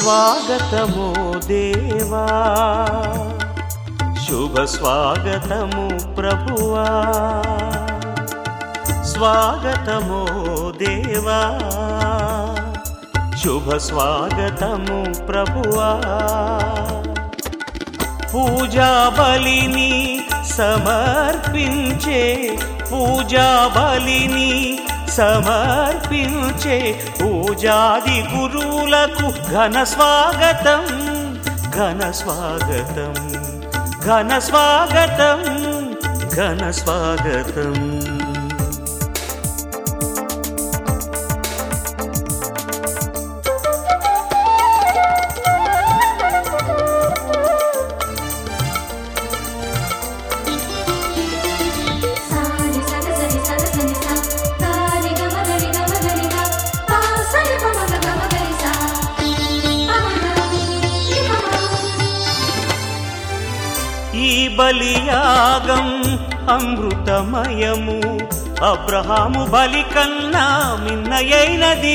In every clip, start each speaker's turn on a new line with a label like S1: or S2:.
S1: స్వాగతము దేవా శుభ స్వాగతము ప్రభువా స్వాగతము దేవా శుభ స్వాగతము ప్రభువా పూజా బలిని సమర్పించే పూజా బలిని సమర్పించే పూజాది గురువులకు ఘన స్వాగతం ఘన స్వాగతం ఘన స్వాగతం ఘన స్వాగతం
S2: సాని సని సని సని సని సా సాని గమ గరి గమ గరి గా పా సని పమ గ గమ గరి సా పమ గ రి పమ
S1: ఈ బలియాగం అమృతమయము అబ్రహాము బలి కన్నా మిన్నయైనది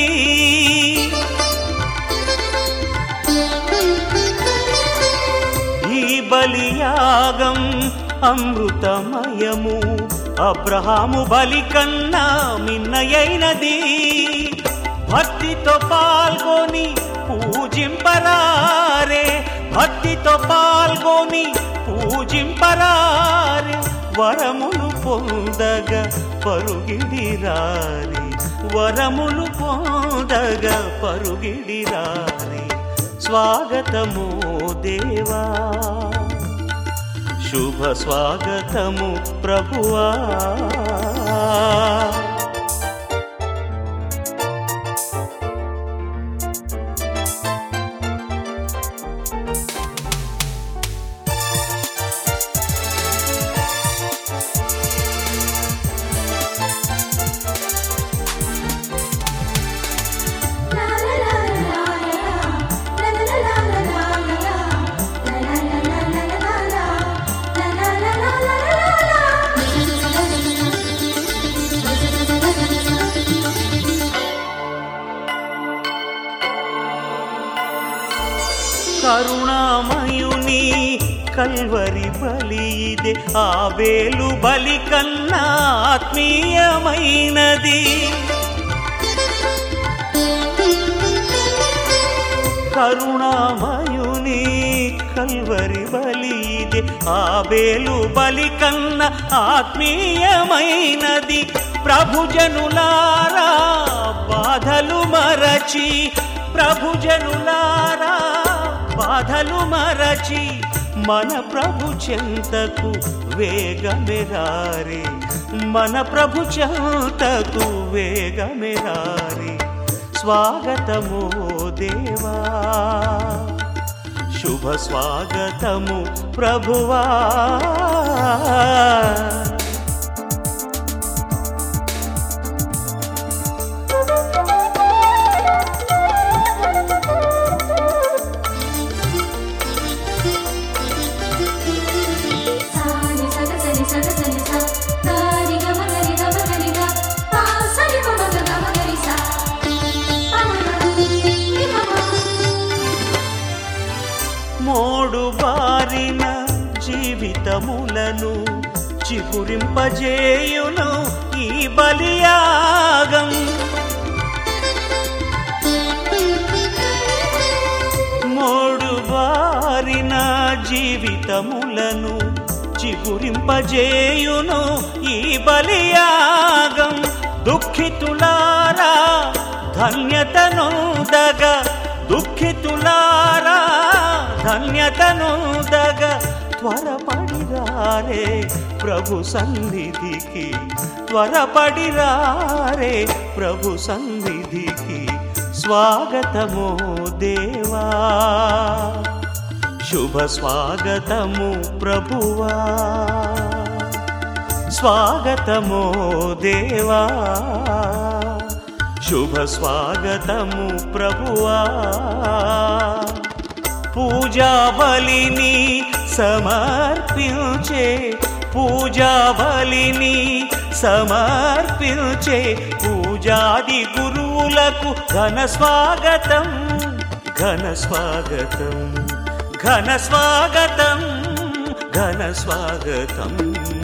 S1: ఈ బలియాగం అమృతమయము అబ్రహాము బలి కన్నా మిన్నయైనది భక్తితో పాల్గొని పూజింపరారే భక్తితో పాల్గొని పూజింపరారే వరములు పొందగ పరుగిడిరారి వరములు పొందగ పరుగిడిరారి స్వాగతము దేవా శుభ స్వాగతము ప్రభువా
S2: లా లా లా లా లా లా లా లా లా లా లా లా లా లా లా లా లా లా
S1: కరుణామయుని కల్వరి బలి ఇదే ఆ వేలు బలి కన్నా ఆత్మీయమైనది కరుణామయుని కల్వరి బలి ఇదే ఆ వేలు బలి కన్న ఆత్మీయమైనది ప్రభుజనులారా బాధలు మరచి ప్రభుజనులారా బాధలు మరచి మన ప్రభు చెంతకు వేగమెరారే మన ప్రభు చెంతకు వేగమెరారే స్వాగతము దేవా శుభ స్వాగతము ప్రభువా
S2: సాని సగ సని సగ సని సా సాని గమ గరి గమ గరి గా పా సని పమ గ గమ గరి సా పమ గ రి పమ
S1: మోడు బారిన జీవితములను చిగురింపజేయును ఈ బలియాగం మోడు బారిన జీవితములను చిగురింపజేయును ఈ బలియాగం దుఃఖితులారా ధన్యతనొందగ దుఃఖితులారా ధన్యతనొందగ త్వరపడిరారే ప్రభు సన్నిధికి త్వరపడిరారే ప్రభు సన్నిధికి స్వాగతము దేవా శుభ స్వాగతము ప్రభువా స్వాగతము దేవా శుభ స్వాగతము ప్రభువా పూజా బలిని సమర్పించే పూజా బలిని సమర్పించే పూజాది గురువులకు ఘన స్వాగతం ఘన స్వాగతం ఘన స్వాగతం ఘన స్వాగతం